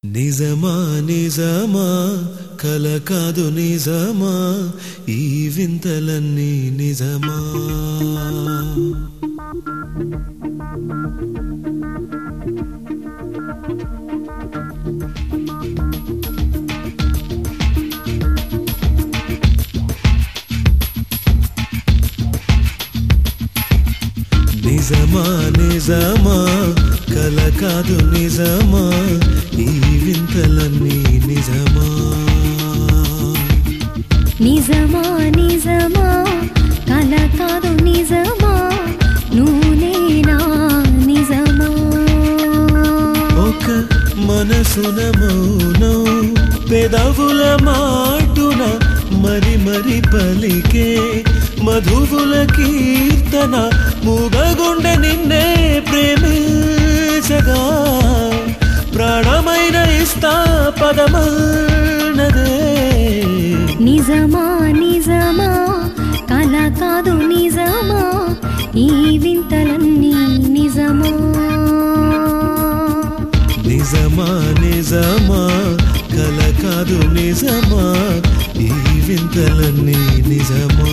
నిజమా నిజమా కల కాదు నిజమా ఈ వింతలన్నీ నిజమా నిజమా నిజమా కల కాదు నిజమా ఈ వింతలన్నీ నిజమా నిజమా నిజమా కల కాదు నిజమా నువ్వేనా నిజమా ఒక మనసున మౌనం పెదవుల మాటున మరి మరి పలికే మధువుల కీర్తన మూగగుండె నిన్నే ప్రేమించగా ప్రాణమైన ఇస్తా పదమన్నదే నిజమా నిజమా కల కాదు నిజమా ఈ వింతలన్నీ నిజమా నిజమా నిజమా కల కాదు నిజమా ఈ వింతలన్నీ నిజమా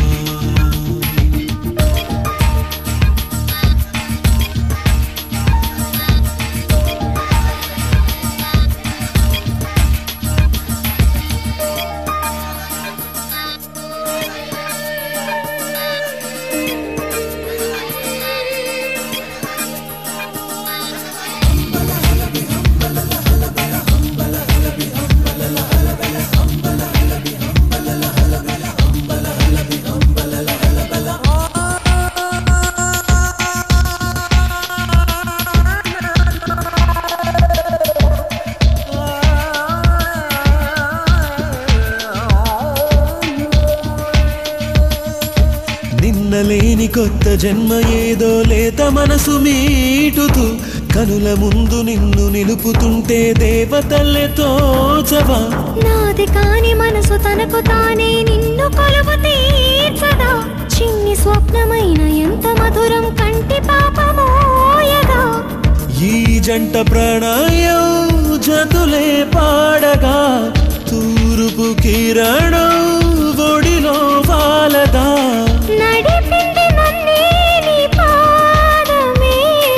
నిన్నలేని కొత్త జన్మ ఏదో లేత మనసు మీటుతూ కనుల ముందు నిన్ను నిలుపుతుంటే దేవతల్లే తోచవా నాది కాని మనసు తనకు తానే నిన్ను కొలువు తీర్చదా చిన్ని స్వప్నమైన ఎంత మధురం కంటి పాపమోయగా ఈ జంట ప్రణయం జతులే పాడగా తూర్పు కిరణం ఒడిలో వాలదా నడిపింది నన్నే నీ పాదమే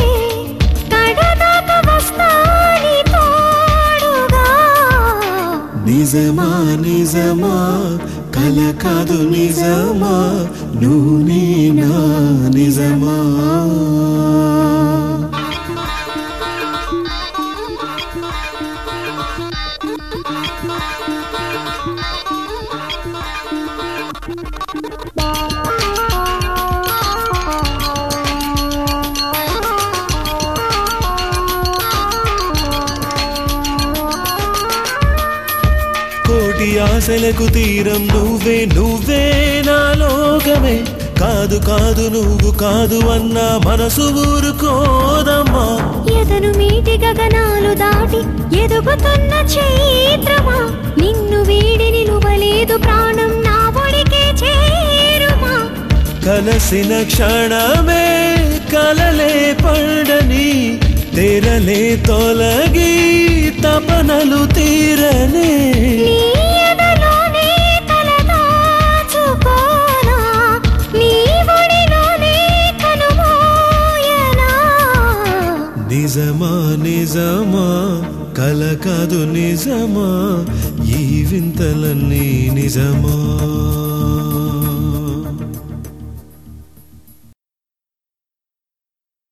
కడదాక వస్తాని తోడుగా నిజమా నిజమా కల కాదు నిజమా నువ్వు నేనా నిజమా కోటి ఆశలకు తీరం నువ్వే నువ్వే నా లోకమే కాదు కాదు నువ్వు కాదు అన్న మనసు ఊరుకోదమ్మా ఎదను మీటి గగనాలు దాటి ఎదుగుతున్న చైత్రమా నిన్ను వీడి నిలువలేదు ప్రాణం నా ఒడికే చేరుమా కలసిన క్షణమే కలలే పడని తెరలే తొలగి తపనలు తీరనే నీ ఎదలోనే తలదాచుకోనా నీ ఒడిలోనే కనుమోయనా నిజమా నిజమా కల కాదు నిజమా ఈ వింతలన్నీ నిజమా